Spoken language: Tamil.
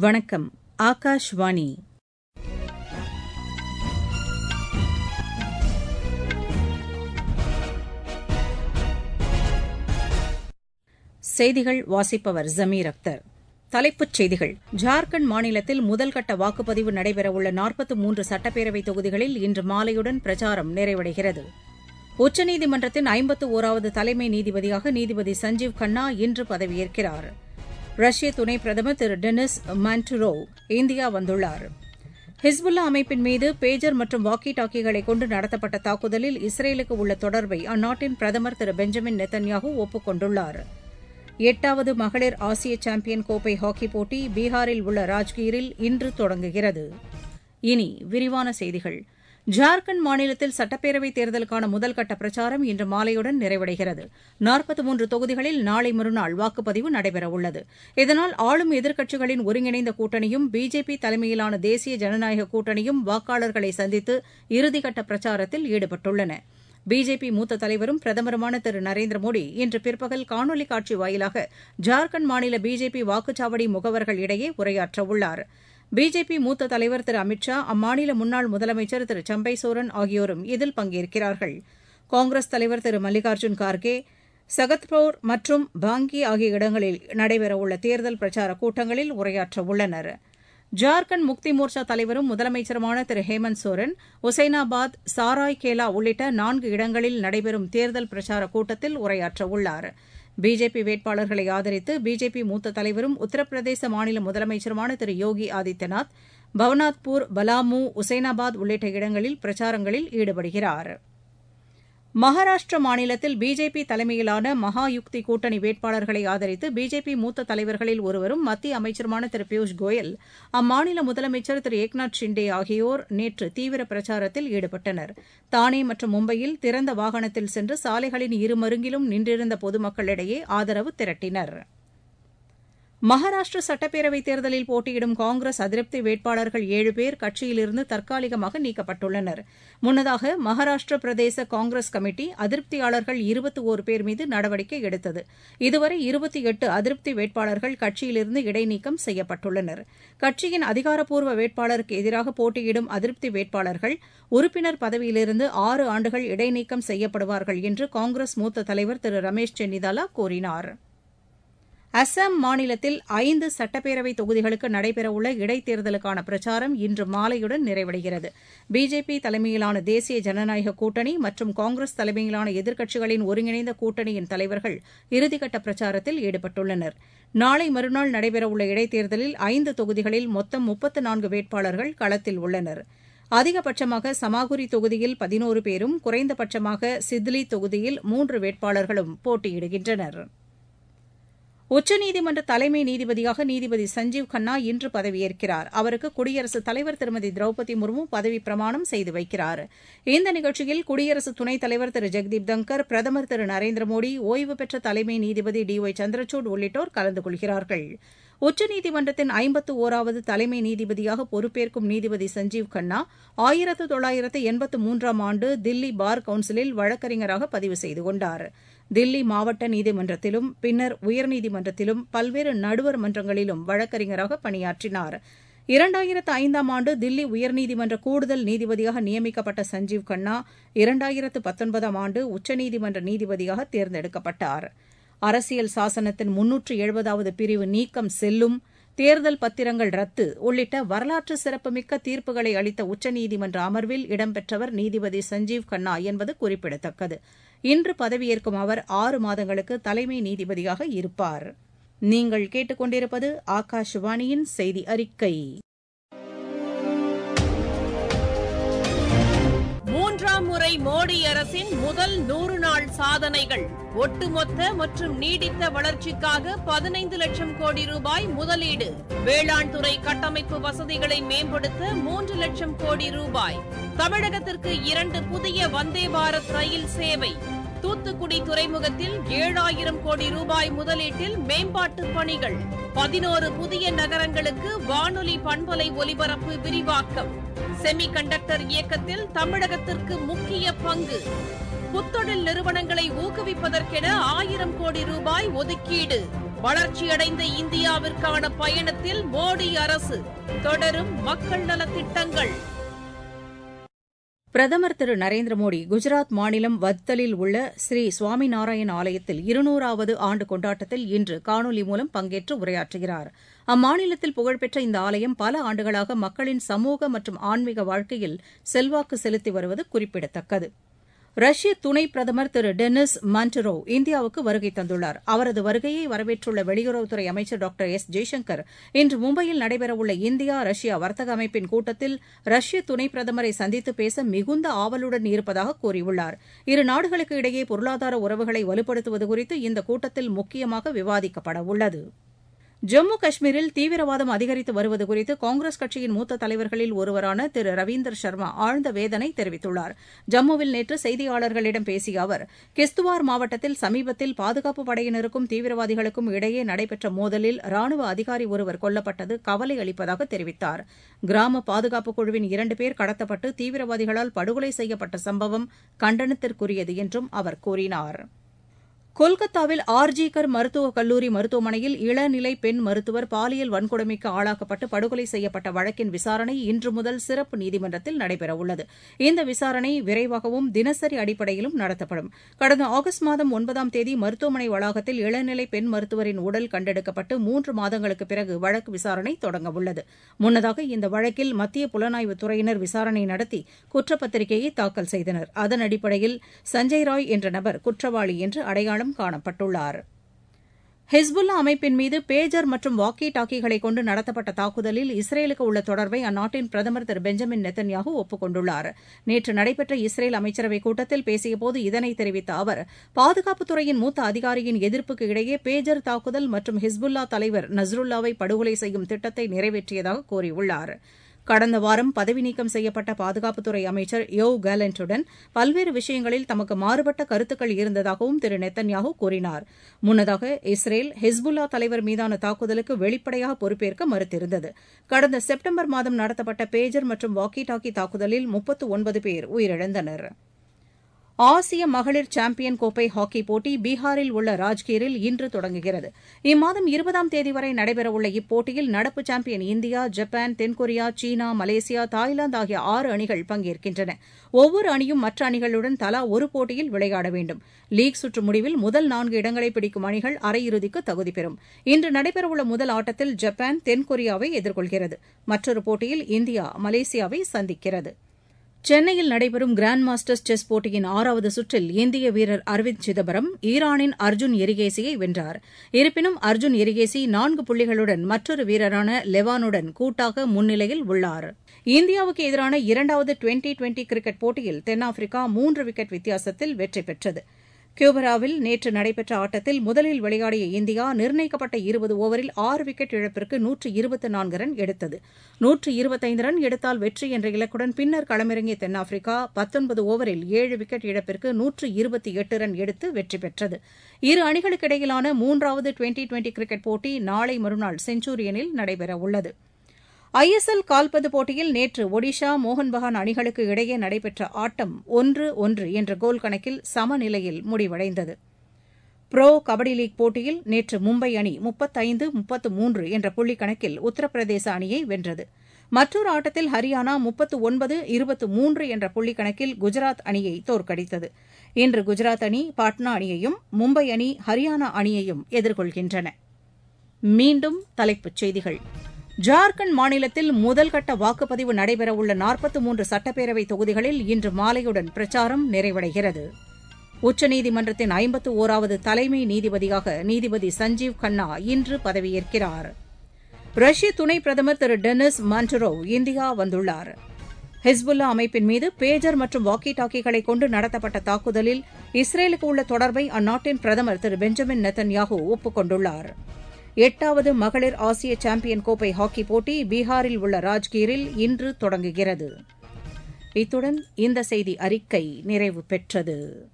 வணக்கம் ஆகாஷ்வாணி செய்திகள் வாசிப்பவர் ஜமீர் அக்தர் தலைப்புச் செய்திகள் ஜார்க்கண்ட் மாநிலத்தில் முதல்கட்ட வாக்குப்பதிவு நடைபெறவுள்ள நாற்பத்து மூன்று சட்டப்பேரவைத் தொகுதிகளில் இன்று மாலையுடன் பிரச்சாரம் நிறைவடைகிறது உச்சநீதிமன்றத்தின் ஐம்பத்து ஒராவது தலைமை நீதிபதியாக நீதிபதி சஞ்சீவ் கண்ணா இன்று பதவியேற்கிறார் ரஷ்ய துணை பிரதமர் திரு டெனிஸ் மான்டுரோவ் இந்தியா வந்துள்ளார் ஹிஸ்புல்லா அமைப்பின் மீது பேஜர் மற்றும் வாக்கி டாக்கிகளை கொண்டு நடத்தப்பட்ட தாக்குதலில் இஸ்ரேலுக்கு உள்ள தொடர்பை அந்நாட்டின் பிரதமர் திரு பெஞ்சமின் நெத்தன்யாகு ஒப்புக் கொண்டுள்ளார் எட்டாவது மகளிர் ஆசிய சாம்பியன் கோப்பை ஹாக்கி போட்டி பீகாரில் உள்ள ராஜ்கீரில் இன்று தொடங்குகிறது இனி விரிவான செய்திகள் ஜார்க்கண்ட் மாநிலத்தில் சட்டப்பேரவைத் தேர்தலுக்கான முதல்கட்ட பிரச்சாரம் இன்று மாலையுடன் நிறைவடைகிறது நாற்பத்து மூன்று தொகுதிகளில் நாளை மறுநாள் வாக்குப்பதிவு நடைபெறவுள்ளது இதனால் ஆளும் எதிர்க்கட்சிகளின் ஒருங்கிணைந்த கூட்டணியும் பிஜேபி தலைமையிலான தேசிய ஜனநாயக கூட்டணியும் வாக்காளர்களை சந்தித்து இறுதிக்கட்ட பிரச்சாரத்தில் ஈடுபட்டுள்ளன பிஜேபி மூத்த தலைவரும் பிரதமருமான திரு நரேந்திர மோடி இன்று பிற்பகல் காணொலி காட்சி வாயிலாக ஜார்க்கண்ட் மாநில பிஜேபி வாக்குச்சாவடி முகவர்கள் இடையே உரையாற்றவுள்ளார் பிஜேபி மூத்த தலைவர் திரு அமித் ஷா அம்மாநில முன்னாள் முதலமைச்சர் திரு சம்பை சோரன் ஆகியோரும் இதில் பங்கேற்கிறார்கள் காங்கிரஸ் தலைவர் திரு மல்லிகார்ஜுன் கார்கே சகத்பூர் மற்றும் பாங்கி ஆகிய இடங்களில் நடைபெறவுள்ள தேர்தல் பிரச்சார கூட்டங்களில் உரையாற்றவுள்ளனா் ஜார்க்கண்ட் முக்தி மோர்ச்சா தலைவரும் முதலமைச்சருமான திரு ஹேமந்த் சோரன் ஒசைனாபாத் சாராய்கேலா உள்ளிட்ட நான்கு இடங்களில் நடைபெறும் தேர்தல் பிரச்சார கூட்டத்தில் உரையாற்றவுள்ளார் பிஜேபி வேட்பாளர்களை ஆதரித்து பிஜேபி மூத்த தலைவரும் உத்தரப்பிரதேச மாநில முதலமைச்சருமான திரு யோகி ஆதித்யநாத் பவனாத்பூர் பலாமு உசைனாபாத் உள்ளிட்ட இடங்களில் பிரச்சாரங்களில் ஈடுபடுகிறாா் மகாராஷ்டிர மாநிலத்தில் பிஜேபி தலைமையிலான மகா யுக்தி கூட்டணி வேட்பாளர்களை ஆதரித்து பிஜேபி மூத்த தலைவர்களில் ஒருவரும் மத்திய அமைச்சருமான திரு பியூஷ் கோயல் அம்மாநில முதலமைச்சர் திரு ஏக்நாத் ஷிண்டே ஆகியோர் நேற்று தீவிர பிரச்சாரத்தில் ஈடுபட்டனர் தானே மற்றும் மும்பையில் திறந்த வாகனத்தில் சென்று சாலைகளின் இருமருங்கிலும் நின்றிருந்த பொதுமக்களிடையே ஆதரவு திரட்டினர் மகாராஷ்டிர சட்டப்பேரவைத் தேர்தலில் போட்டியிடும் காங்கிரஸ் அதிருப்தி வேட்பாளர்கள் ஏழு பேர் கட்சியிலிருந்து தற்காலிகமாக நீக்கப்பட்டுள்ளனர் முன்னதாக மகாராஷ்டிர பிரதேச காங்கிரஸ் கமிட்டி அதிருப்தியாளர்கள் இருபத்தி ஓரு பேர் மீது நடவடிக்கை எடுத்தது இதுவரை இருபத்தி எட்டு அதிருப்தி வேட்பாளர்கள் கட்சியிலிருந்து இடைநீக்கம் செய்யப்பட்டுள்ளனர் கட்சியின் அதிகாரப்பூர்வ வேட்பாளருக்கு எதிராக போட்டியிடும் அதிருப்தி வேட்பாளர்கள் உறுப்பினர் பதவியிலிருந்து ஆறு ஆண்டுகள் இடைநீக்கம் செய்யப்படுவார்கள் என்று காங்கிரஸ் மூத்த தலைவர் திரு ரமேஷ் சென்னிதாலா கூறினாா் அஸ்ஸாம் மாநிலத்தில் ஐந்து சட்டப்பேரவை தொகுதிகளுக்கு நடைபெறவுள்ள இடைத்தேர்தலுக்கான பிரச்சாரம் இன்று மாலையுடன் நிறைவடைகிறது பிஜேபி தலைமையிலான தேசிய ஜனநாயக கூட்டணி மற்றும் காங்கிரஸ் தலைமையிலான எதிர்க்கட்சிகளின் ஒருங்கிணைந்த கூட்டணியின் தலைவர்கள் இறுதிக்கட்ட பிரச்சாரத்தில் ஈடுபட்டுள்ளனர் நாளை மறுநாள் நடைபெறவுள்ள இடைத்தேர்தலில் ஐந்து தொகுதிகளில் மொத்தம் முப்பத்து நான்கு வேட்பாளர்கள் களத்தில் உள்ளனர் அதிகபட்சமாக சமாகுரி தொகுதியில் பதினோரு பேரும் குறைந்தபட்சமாக சித்லி தொகுதியில் மூன்று வேட்பாளர்களும் போட்டியிடுகின்றனா் உச்சநீதிமன்ற தலைமை நீதிபதியாக நீதிபதி சஞ்சீவ் கண்ணா இன்று பதவியேற்கிறார் அவருக்கு குடியரசுத் தலைவர் திருமதி திரௌபதி முர்மு பதவிப் பிரமாணம் செய்து வைக்கிறார் இந்த நிகழ்ச்சியில் குடியரசு துணைத் தலைவர் திரு ஜெக்தீப் தங்கர் பிரதமர் திரு நரேந்திர மோடி ஓய்வு பெற்ற தலைமை நீதிபதி டி ஒய் சந்திரசூட் உள்ளிட்டோர் கலந்து கொள்கிறார்கள் உச்சநீதிமன்றத்தின் ஐம்பத்து ஒராவது தலைமை நீதிபதியாக பொறுப்பேற்கும் நீதிபதி சஞ்சீவ் கண்ணா ஆயிரத்து தொள்ளாயிரத்து எண்பத்து மூன்றாம் ஆண்டு தில்லி பார் கவுன்சிலில் வழக்கறிஞராக பதிவு செய்து கொண்டார் தில்லி மாவட்ட நீதிமன்றத்திலும் பின்னர் உயர்நீதிமன்றத்திலும் பல்வேறு நடுவர் மன்றங்களிலும் வழக்கறிஞராக பணியாற்றினார் இரண்டாயிரத்து ஐந்தாம் ஆண்டு தில்லி உயர்நீதிமன்ற கூடுதல் நீதிபதியாக நியமிக்கப்பட்ட சஞ்சீவ் கண்ணா இரண்டாயிரத்து பத்தொன்பதாம் ஆண்டு உச்சநீதிமன்ற நீதிபதியாக தேர்ந்தெடுக்கப்பட்டார் அரசியல் சாசனத்தின் முன்னூற்று எழுபதாவது பிரிவு நீக்கம் செல்லும் தேர்தல் பத்திரங்கள் ரத்து உள்ளிட்ட வரலாற்று சிறப்புமிக்க தீர்ப்புகளை அளித்த உச்சநீதிமன்ற அமர்வில் இடம்பெற்றவர் நீதிபதி சஞ்சீவ் கண்ணா என்பது குறிப்பிடத்தக்கது இன்று பதவியேற்கும் அவர் ஆறு மாதங்களுக்கு தலைமை நீதிபதியாக இருப்பார் நீங்கள் கேட்டுக்கொண்டிருப்பது ஆகாஷவாணியின் செய்தி அறிக்கை மூன்றாம் முறை மோடி அரசின் முதல் நூறு நாள் சாதனைகள் ஒட்டுமொத்த மற்றும் நீடித்த வளர்ச்சிக்காக பதினைந்து லட்சம் கோடி ரூபாய் முதலீடு வேளாண் துறை கட்டமைப்பு வசதிகளை மேம்படுத்த மூன்று லட்சம் கோடி ரூபாய் தமிழகத்திற்கு இரண்டு புதிய வந்தே பாரத் ரயில் சேவை தூத்துக்குடி துறைமுகத்தில் ஏழாயிரம் கோடி ரூபாய் முதலீட்டில் மேம்பாட்டு பணிகள் பதினோரு புதிய நகரங்களுக்கு வானொலி பண்பலை ஒலிபரப்பு விரிவாக்கம் செமி கண்டக்டர் இயக்கத்தில் தமிழகத்திற்கு முக்கிய பங்கு புத்தொழில் நிறுவனங்களை ஊக்குவிப்பதற்கென ஆயிரம் கோடி ரூபாய் ஒதுக்கீடு வளர்ச்சியடைந்த இந்தியாவிற்கான பயணத்தில் மோடி அரசு தொடரும் மக்கள் நலத்திட்டங்கள் பிரதமர் திரு நரேந்திர மோடி குஜராத் மாநிலம் வத்தலில் உள்ள ஸ்ரீ சுவாமிநாராயண் ஆலயத்தில் இருநூறாவது ஆண்டு கொண்டாட்டத்தில் இன்று காணொலி மூலம் பங்கேற்று உரையாற்றுகிறார் அம்மாநிலத்தில் புகழ்பெற்ற இந்த ஆலயம் பல ஆண்டுகளாக மக்களின் சமூக மற்றும் ஆன்மீக வாழ்க்கையில் செல்வாக்கு செலுத்தி வருவது குறிப்பிடத்தக்கது ரஷ்ய துணை பிரதமர் திரு டெனிஸ் மான்டரோ இந்தியாவுக்கு வருகை தந்துள்ளார் அவரது வருகையை வரவேற்றுள்ள வெளியுறவுத்துறை அமைச்சர் டாக்டர் எஸ் ஜெய்சங்கர் இன்று மும்பையில் நடைபெறவுள்ள இந்தியா ரஷ்யா வர்த்தக அமைப்பின் கூட்டத்தில் ரஷ்ய துணை பிரதமரை சந்தித்து பேச மிகுந்த ஆவலுடன் இருப்பதாக கூறியுள்ளார் இரு நாடுகளுக்கு இடையே பொருளாதார உறவுகளை வலுப்படுத்துவது குறித்து இந்த கூட்டத்தில் முக்கியமாக விவாதிக்கப்பட உள்ளது ஜம்மு காஷ்மீரில் தீவிரவாதம் அதிகரித்து வருவது குறித்து காங்கிரஸ் கட்சியின் மூத்த தலைவர்களில் ஒருவரான திரு ரவீந்தர் சர்மா ஆழ்ந்த வேதனை தெரிவித்துள்ளார் ஜம்முவில் நேற்று செய்தியாளர்களிடம் பேசிய அவர் கிஸ்துவார் மாவட்டத்தில் சமீபத்தில் பாதுகாப்பு படையினருக்கும் தீவிரவாதிகளுக்கும் இடையே நடைபெற்ற மோதலில் ராணுவ அதிகாரி ஒருவர் கொல்லப்பட்டது கவலை அளிப்பதாக தெரிவித்தார் கிராம பாதுகாப்பு குழுவின் இரண்டு பேர் கடத்தப்பட்டு தீவிரவாதிகளால் படுகொலை செய்யப்பட்ட சம்பவம் கண்டனத்திற்குரியது என்றும் அவர் கூறினார் கொல்கத்தாவில் ஆர்ஜிகர் மருத்துவக் கல்லூரி மருத்துவமனையில் இளநிலை பெண் மருத்துவர் பாலியல் வன்கொடுமைக்கு ஆளாக்கப்பட்டு படுகொலை செய்யப்பட்ட வழக்கின் விசாரணை இன்று முதல் சிறப்பு நீதிமன்றத்தில் நடைபெறவுள்ளது இந்த விசாரணை விரைவாகவும் தினசரி அடிப்படையிலும் நடத்தப்படும் கடந்த ஆகஸ்ட் மாதம் ஒன்பதாம் தேதி மருத்துவமனை வளாகத்தில் இளநிலை பெண் மருத்துவரின் உடல் கண்டெடுக்கப்பட்டு மூன்று மாதங்களுக்கு பிறகு வழக்கு விசாரணை தொடங்கவுள்ளது முன்னதாக இந்த வழக்கில் மத்திய புலனாய்வுத் துறையினர் விசாரணை நடத்தி குற்றப்பத்திரிகையை தாக்கல் செய்தனர் அதன் அடிப்படையில் சஞ்சய் ராய் என்ற நபர் குற்றவாளி என்று அடையாளம் அடையாளம் காணப்பட்டுள்ளார் ஹிஸ்புல்லா அமைப்பின் மீது பேஜர் மற்றும் வாக்கி டாக்கிகளை கொண்டு நடத்தப்பட்ட தாக்குதலில் இஸ்ரேலுக்கு உள்ள தொடர்பை அந்நாட்டின் பிரதமர் திரு பெஞ்சமின் நெத்தன்யாகு ஒப்புக் கொண்டுள்ளார் நேற்று நடைபெற்ற இஸ்ரேல் அமைச்சரவைக் கூட்டத்தில் பேசியபோது இதனை தெரிவித்த அவர் பாதுகாப்புத்துறையின் மூத்த அதிகாரியின் எதிர்ப்புக்கு இடையே பேஜர் தாக்குதல் மற்றும் ஹிஸ்புல்லா தலைவர் நஸ்ருல்லாவை படுகொலை செய்யும் திட்டத்தை நிறைவேற்றியதாக கூறியுள்ளார் கடந்த வாரம் பதவி நீக்கம் செய்யப்பட்ட பாதுகாப்புத்துறை அமைச்சர் யோவ் கேலண்டுடன் பல்வேறு விஷயங்களில் தமக்கு மாறுபட்ட கருத்துக்கள் இருந்ததாகவும் திரு நெத்தன்யாகு கூறினார் முன்னதாக இஸ்ரேல் ஹிஸ்புல்லா தலைவர் மீதான தாக்குதலுக்கு வெளிப்படையாக பொறுப்பேற்க மறுத்திருந்தது கடந்த செப்டம்பர் மாதம் நடத்தப்பட்ட பேஜர் மற்றும் வாக்கி டாக்கி தாக்குதலில் முப்பத்து ஒன்பது பேர் உயிரிழந்தனர் ஆசிய மகளிர் சாம்பியன் கோப்பை ஹாக்கி போட்டி பீகாரில் உள்ள ராஜ்கீரில் இன்று தொடங்குகிறது இம்மாதம் இருபதாம் தேதி வரை நடைபெறவுள்ள இப்போட்டியில் நடப்பு சாம்பியன் இந்தியா ஜப்பான் தென்கொரியா சீனா மலேசியா தாய்லாந்து ஆகிய ஆறு அணிகள் பங்கேற்கின்றன ஒவ்வொரு அணியும் மற்ற அணிகளுடன் தலா ஒரு போட்டியில் விளையாட வேண்டும் லீக் சுற்று முடிவில் முதல் நான்கு இடங்களை பிடிக்கும் அணிகள் அரையிறுதிக்கு தகுதி பெறும் இன்று நடைபெறவுள்ள முதல் ஆட்டத்தில் ஜப்பான் தென்கொரியாவை எதிர்கொள்கிறது மற்றொரு போட்டியில் இந்தியா மலேசியாவை சந்திக்கிறது சென்னையில் நடைபெறும் கிராண்ட் மாஸ்டர்ஸ் செஸ் போட்டியின் ஆறாவது சுற்றில் இந்திய வீரர் அரவிந்த் சிதம்பரம் ஈரானின் அர்ஜுன் எரிகேசியை வென்றார் இருப்பினும் அர்ஜுன் எரிகேசி நான்கு புள்ளிகளுடன் மற்றொரு வீரரான லெவானுடன் கூட்டாக முன்னிலையில் உள்ளார் இந்தியாவுக்கு எதிரான இரண்டாவது டுவெண்டி டுவெண்டி கிரிக்கெட் போட்டியில் தென்னாப்பிரிக்கா மூன்று விக்கெட் வித்தியாசத்தில் வெற்றி பெற்றது கியூபராவில் நேற்று நடைபெற்ற ஆட்டத்தில் முதலில் விளையாடிய இந்தியா நிர்ணயிக்கப்பட்ட இருபது ஓவரில் ஆறு விக்கெட் இழப்பிற்கு நூற்று இருபத்து நான்கு ரன் எடுத்தது நூற்று இருபத்தைந்து ரன் எடுத்தால் வெற்றி என்ற இலக்குடன் பின்னர் களமிறங்கிய தென்னாப்பிரிக்கா பத்தொன்பது ஓவரில் ஏழு விக்கெட் இழப்பிற்கு நூற்று இருபத்தி எட்டு ரன் எடுத்து வெற்றி பெற்றது இரு அணிகளுக்கு இடையிலான மூன்றாவது டுவெண்டி டுவெண்டி கிரிக்கெட் போட்டி நாளை மறுநாள் செஞ்சுரியனில் நடைபெறவுள்ளது ஐஎஸ்எல் கால்பந்து போட்டியில் நேற்று ஒடிஷா மோகன் பகான் அணிகளுக்கு இடையே நடைபெற்ற ஆட்டம் ஒன்று ஒன்று என்ற கோல் கணக்கில் சமநிலையில் முடிவடைந்தது புரோ கபடி லீக் போட்டியில் நேற்று மும்பை அணி முப்பத்தைந்து முப்பத்து மூன்று என்ற புள்ளி கணக்கில் உத்தரப்பிரதேச அணியை வென்றது மற்றொரு ஆட்டத்தில் ஹரியானா முப்பத்து ஒன்பது இருபத்து மூன்று என்ற புள்ளி கணக்கில் குஜராத் அணியை தோற்கடித்தது இன்று குஜராத் அணி பாட்னா அணியையும் மும்பை அணி ஹரியானா அணியையும் எதிர்கொள்கின்றன மீண்டும் தலைப்புச் செய்திகள் ஜார்க்கண்ட் மாநிலத்தில் முதல்கட்ட வாக்குப்பதிவு நடைபெறவுள்ள நாற்பத்து மூன்று சட்டப்பேரவை தொகுதிகளில் இன்று மாலையுடன் பிரச்சாரம் நிறைவடைகிறது உச்சநீதிமன்றத்தின் ஐம்பத்து ஓராவது தலைமை நீதிபதியாக நீதிபதி சஞ்சீவ் கண்ணா இன்று பதவியேற்கிறார் ரஷ்ய துணை பிரதமர் திரு டெனிஸ் மான்டரோவ் இந்தியா வந்துள்ளார் ஹிஸ்புல்லா அமைப்பின் மீது பேஜர் மற்றும் வாக்கி டாக்கிகளை கொண்டு நடத்தப்பட்ட தாக்குதலில் இஸ்ரேலுக்கு உள்ள தொடர்பை அந்நாட்டின் பிரதமர் திரு பெஞ்சமின் நெத்தன்யாகு ஒப்புக் கொண்டுள்ளார் எட்டாவது மகளிர் ஆசிய சாம்பியன் கோப்பை ஹாக்கி போட்டி பீகாரில் உள்ள ராஜ்கீரில் இன்று தொடங்குகிறது இத்துடன் இந்த செய்தி அறிக்கை நிறைவு பெற்றது